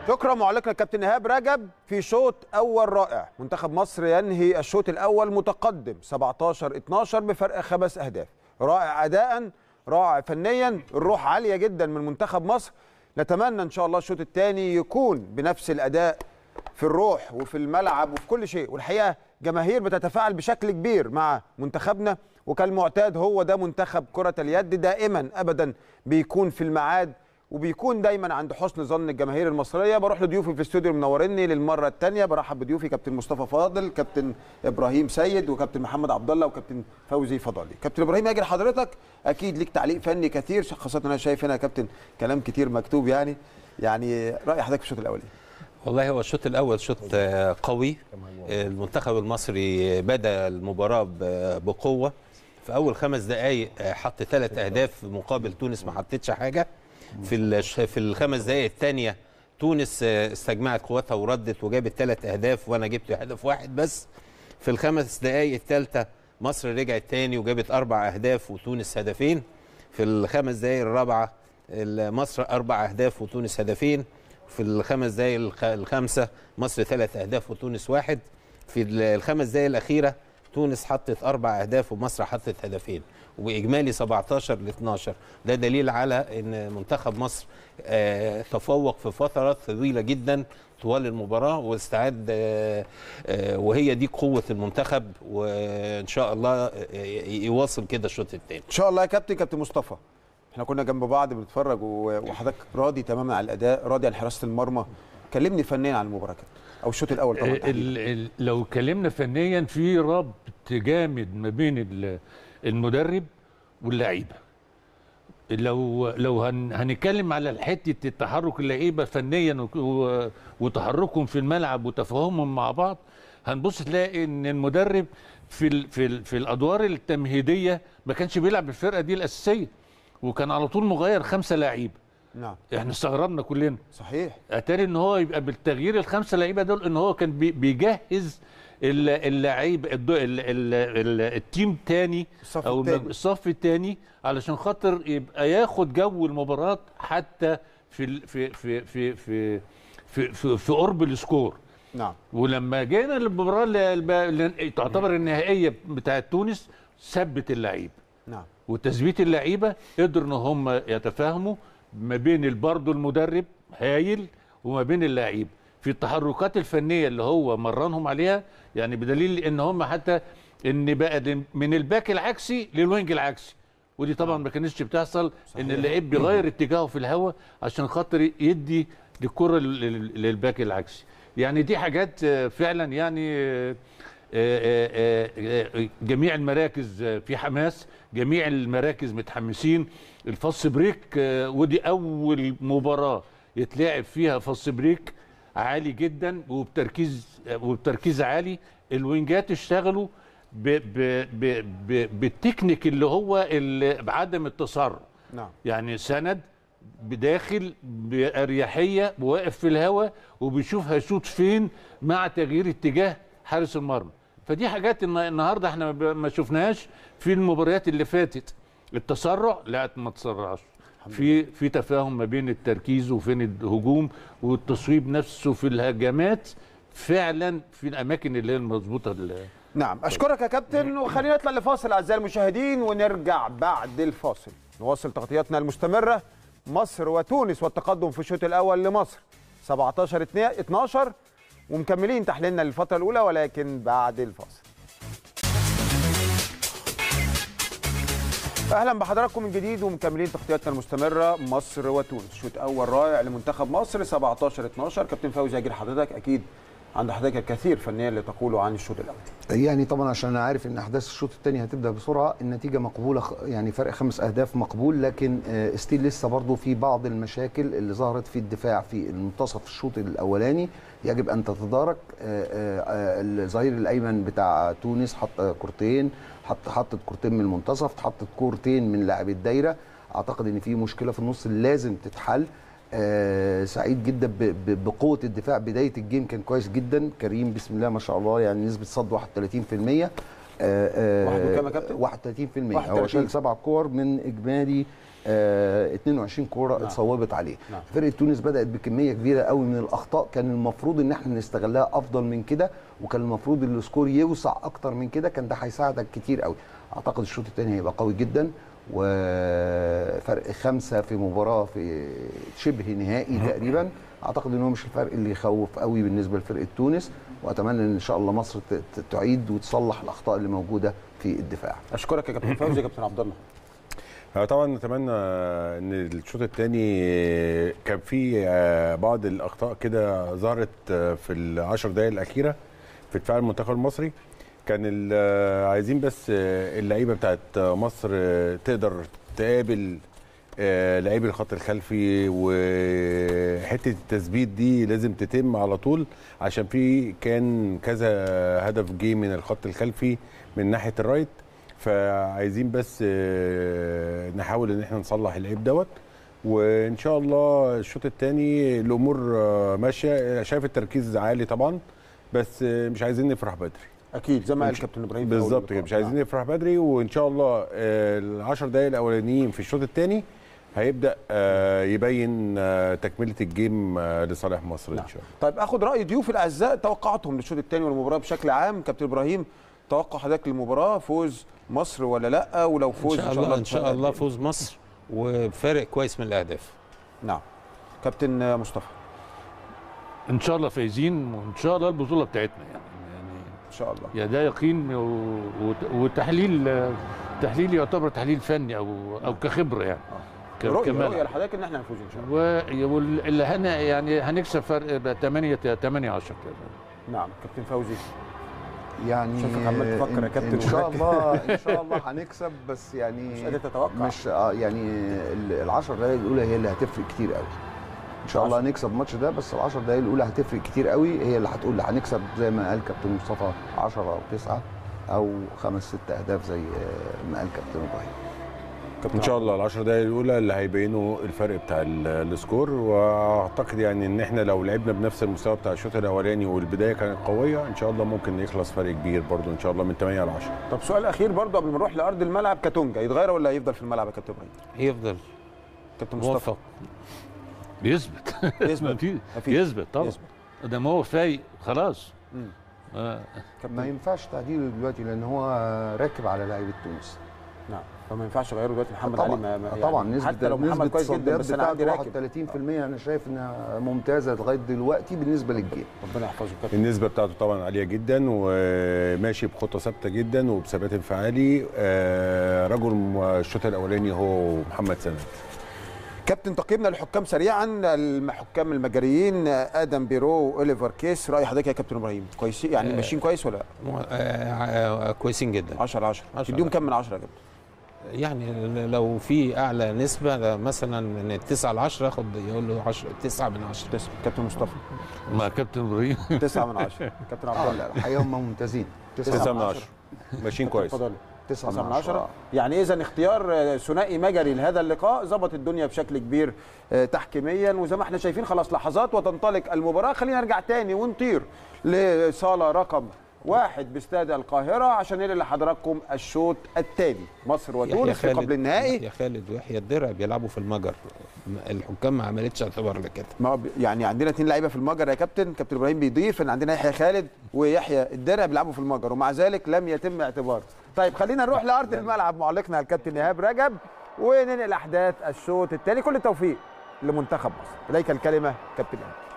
شكرا معلقنا الكابتن ايهاب رجب في شوط اول رائع منتخب مصر ينهي الشوط الاول متقدم 17 12 بفرق خمس اهداف رائع اداء رائع فنيا الروح عاليه جدا من منتخب مصر نتمنى ان شاء الله الشوط الثاني يكون بنفس الاداء في الروح وفي الملعب وفي كل شيء والحقيقه جماهير بتتفاعل بشكل كبير مع منتخبنا وكالمعتاد هو ده منتخب كره اليد دائما ابدا بيكون في الميعاد وبيكون دايما عند حسن ظن الجماهير المصريه بروح لضيوفي في الاستوديو منورني للمره الثانيه برحب بضيوفي كابتن مصطفى فاضل كابتن ابراهيم سيد وكابتن محمد عبد الله وكابتن فوزي فضالي كابتن ابراهيم اجي لحضرتك اكيد ليك تعليق فني كثير خاصه انا شايف هنا يا كابتن كلام كتير مكتوب يعني يعني راي حضرتك في الشوط الاولي والله هو الشوط الاول شوط آه، قوي آه، المنتخب المصري بدا المباراه ب- بقوه في اول خمس دقائق آه، حط ثلاث اهداف مقابل تونس ما حطتش حاجه في الش- في الخمس دقائق الثانيه تونس آه، استجمعت قوتها وردت وجابت ثلاث اهداف وانا جبت هدف واحد بس في الخمس دقائق الثالثه مصر رجعت تاني وجابت اربع اهداف وتونس هدفين في الخمس دقائق الرابعه مصر اربع اهداف وتونس هدفين في الخمس دقائق الخ- الخامسه مصر ثلاث اهداف وتونس واحد في ال- الخمس دقائق الاخيره تونس حطت اربع اهداف ومصر حطت هدفين وباجمالي 17 ل 12 ده دليل على ان منتخب مصر آه، تفوق في فترات طويله جدا طوال المباراه واستعد آه، آه، وهي دي قوه المنتخب وان شاء الله آه، يواصل كده الشوط الثاني ان شاء الله يا كابتن كابتن مصطفى احنا كنا جنب بعض بنتفرج و- وحضرتك راضي تماما عن الاداء راضي عن حراسه المرمى كلمني فنيا عن المباراه كده او الشوط الاول طبعا ال ال لو اتكلمنا فنيا في ربط جامد ما بين ال- المدرب واللعيبه لو لو هن هنتكلم على حته التحرك اللعيبه فنيا و- و- وتحركهم في الملعب وتفاهمهم مع بعض هنبص تلاقي ان المدرب في ال في ال في الادوار التمهيديه ما كانش بيلعب بالفرقه دي الاساسيه وكان على طول مغير خمسه لعيبه نعم احنا استغربنا كلنا صحيح اتاري ان هو يبقى بالتغيير الخمسه لعيبه دول ان هو كان بي- بيجهز ال- اللعيب الد- ال- ال- ال- التيم تاني الصف او التاني. الصف التاني علشان خاطر يبقى ياخد جو المباراه حتى في ال- في في في في في, في, في قرب السكور نعم ولما جينا للمباراه اللي- اللي تعتبر النهائيه بتاعه تونس ثبت اللعيب نعم وتثبيت اللعيبه قدروا ان هم يتفاهموا ما بين برضه المدرب هايل وما بين اللعيب في التحركات الفنيه اللي هو مرنهم عليها يعني بدليل ان هم حتى ان بقى من الباك العكسي للوينج العكسي ودي طبعا ما كانتش بتحصل ان اللعيب بيغير اتجاهه في الهواء عشان خاطر يدي الكره لل- لل- للباك العكسي يعني دي حاجات آه، فعلا يعني آه، آه، آه، آه، جميع المراكز آه، في حماس جميع المراكز متحمسين الفاست بريك آه، ودي اول مباراه يتلعب فيها فاست بريك عالي جدا وبتركيز آه، وبتركيز عالي الوينجات اشتغلوا ب ب ب ب بالتكنيك اللي هو اللي بعدم التسرع نعم يعني سند بداخل بأريحية واقف في الهواء وبيشوف هيشوط فين مع تغيير اتجاه حارس المرمى فدي حاجات النا- النهارده احنا ما- ما شفناهاش في المباريات اللي فاتت التسرع لا ما تسرعش في في تفاهم ما بين التركيز وفين الهجوم والتصويب نفسه في الهجمات فعلا في الاماكن اللي هي المظبوطه ال- نعم اشكرك يا كابتن وخلينا نطلع لفاصل اعزائي المشاهدين ونرجع بعد الفاصل نواصل تغطياتنا المستمره مصر وتونس والتقدم في الشوط الاول لمصر 17 2 12 ومكملين تحليلنا للفتره الاولى ولكن بعد الفاصل اهلا بحضراتكم من جديد ومكملين تغطياتنا المستمره مصر وتونس شوط اول رائع لمنتخب مصر 17 12 كابتن فوزي هاجر حضرتك اكيد عند حضرتك الكثير فنيا لتقوله عن الشوط الاول يعني طبعا عشان انا عارف ان احداث الشوط الثاني هتبدا بسرعه النتيجه مقبوله خ- يعني فرق خمس اهداف مقبول لكن آه، ستيل لسه برضه في بعض المشاكل اللي ظهرت في الدفاع في المنتصف الشوط الاولاني يجب ان تتدارك آه، آه، آه، الظهير الايمن بتاع تونس حط كورتين حط حطت كورتين من المنتصف حطت كورتين من لاعب الدايره اعتقد ان في مشكله في النص لازم تتحل آه سعيد جدا ب- ب- بقوه الدفاع بدايه الجيم كان كويس جدا كريم بسم الله ما شاء الله يعني نسبه صد 31% آه آه واحد وكام يا كابتن؟ 31% هو 31. شال سبع كور من اجمالي آه 22 كوره نعم. اتصوبت عليه نعم. فرقه تونس بدات بكميه كبيره قوي من الاخطاء كان المفروض ان احنا نستغلها افضل من كده وكان المفروض السكور يوسع اكتر من كده كان ده هيساعدك كتير قوي اعتقد الشوط الثاني هيبقى قوي جدا وفرق خمسه في مباراه في شبه نهائي تقريبا اعتقد ان هو مش الفرق اللي يخوف قوي بالنسبه لفرقه تونس واتمنى ان شاء الله مصر ت- ت- تعيد وتصلح الاخطاء اللي موجوده في الدفاع اشكرك يا كابتن فوزي يا كابتن عبد الله آه، طبعا نتمنى ان الشوط الثاني كان فيه آه، بعض الاخطاء كده ظهرت آه، في العشر دقائق الاخيره في دفاع المنتخب المصري كان ال- آه، عايزين بس آه، اللعيبه بتاعت آه، مصر آه، تقدر تقابل آه، لاعبي الخط الخلفي وحته التثبيت دي لازم تتم على طول عشان في كان كذا هدف جه من الخط الخلفي من ناحيه الرايت فعايزين بس آه، نحاول ان احنا نصلح العيب دوت وان شاء الله الشوط الثاني الامور آه، ماشيه شايف التركيز عالي طبعا بس آه، مش عايزين نفرح بدري اكيد زي ما قال إن شاء- كابتن ابراهيم في أول بالظبط اللقاء. كده مش عايزين نفرح بدري وان شاء الله آه، العشر دقايق الاولانيين في الشوط الثاني هيبدا آه، يبين آه، تكمله الجيم آه، لصالح مصر نعم. ان شاء الله طيب اخد راي ضيوف الاعزاء توقعاتهم للشوط الثاني والمباراه بشكل عام كابتن ابراهيم توقع حضرتك للمباراه فوز مصر ولا لا ولو ان فوز شاء الله ان شاء بفرق الله قد إيه؟ فوز مصر وفارق كويس من الاهداف نعم كابتن مصطفى ان شاء الله فايزين وان شاء الله البطوله بتاعتنا يعني يعني ان شاء الله يا ده يقين و- وت- وتحليل تحليل يعتبر تحليل فني او او كخبره يعني ك- رؤيه كمال. رؤيه لحضرتك ان احنا نفوز ان شاء الله و- واللي هن يعني هنكسب فرق 8 8 10 كده نعم كابتن فوزي يعني شايفك عمال تفكر يا إن- كابتن ان شاء ومركز. الله ان شاء الله هنكسب بس يعني مش قادر تتوقع مش اه يعني ال- العشر دقايق الاولى هي اللي هتفرق كتير قوي ان شاء الله هنكسب الماتش ده بس العشر دقايق الاولى هتفرق كتير قوي هي اللي هتقول لي هنكسب زي ما قال كابتن مصطفى 10 او 9 او خمس ست اهداف زي آه، ما قال كابتن ابراهيم كابتن ان شاء الله العشر دقايق الاولى اللي هيبينوا الفرق بتاع ال- السكور واعتقد يعني ان احنا لو لعبنا بنفس المستوى بتاع الشوط الاولاني والبدايه كانت قويه ان شاء الله ممكن يخلص فرق كبير برضو ان شاء الله من 8 ل 10 طب سؤال اخير برضو قبل ما نروح لارض الملعب كاتونجا يتغير ولا هيفضل في الملعب يا كابتن ابراهيم هيفضل كابتن مصطفى موفق بيثبت يثبت مفيش- مفيش. يثبت طبعا يثبت. ده ما هو فايق خلاص مم. آه. ما كابتن ينفعش تعديله دلوقتي لان هو راكب على لعيبه تونس نعم فما ينفعش اغيره دلوقتي محمد طبعا علي ما ما يعني طبعا نسبه حتى لو محمد نسبة كويس جدا التصديات بس انا عندي بتاعته راكب 31% انا شايف انها ممتازه لغايه دلوقتي بالنسبه للجيم ربنا يحفظه كابتن النسبه بتاعته طبعا عاليه جدا وماشي بخطه ثابته جدا وبثبات انفعالي آه، رجل م- الشوط الاولاني هو محمد سند كابتن تقييمنا للحكام سريعا الحكام المجريين ادم بيرو واوليفر كيس راي حضرتك يا كابتن ابراهيم كويس يعني آه. ماشيين كويس ولا مو- آه، آه، كويسين جدا 10 10 10 تديهم كام من 10 يا كابتن يعني لو في اعلى نسبه مثلا من 9 ل 10 ياخد يقول له 10 9 من 10 تسعة كابتن مصطفى مع كابتن ابراهيم 9 من 10 كابتن عبد اه الله لا الحقيقه هم ممتازين 9 من 10 ماشيين كويس اتفضل 9 9 من 10 يعني اذا اختيار آه، ثنائي مجري لهذا اللقاء ظبط الدنيا بشكل كبير آه، تحكيميا وزي ما احنا شايفين خلاص لحظات وتنطلق المباراه خلينا نرجع تاني ونطير لصاله رقم واحد باستاد القاهره عشان ننقل لحضراتكم الشوط الثاني مصر وتونس في قبل النهائي يا خالد ويحيى الدرع بيلعبوا في المجر الحكام ما عملتش اعتبار لكده ما هو ب- يعني عندنا اثنين لعيبه في المجر يا كابتن كابتن ابراهيم بيضيف ان عندنا يحيى خالد ويحيى الدرع بيلعبوا في المجر ومع ذلك لم يتم اعتباره طيب خلينا نروح لارض الملعب معلقنا الكابتن ايهاب رجب وننقل احداث الشوط الثاني كل التوفيق لمنتخب مصر اليك الكلمه كابتن ايهاب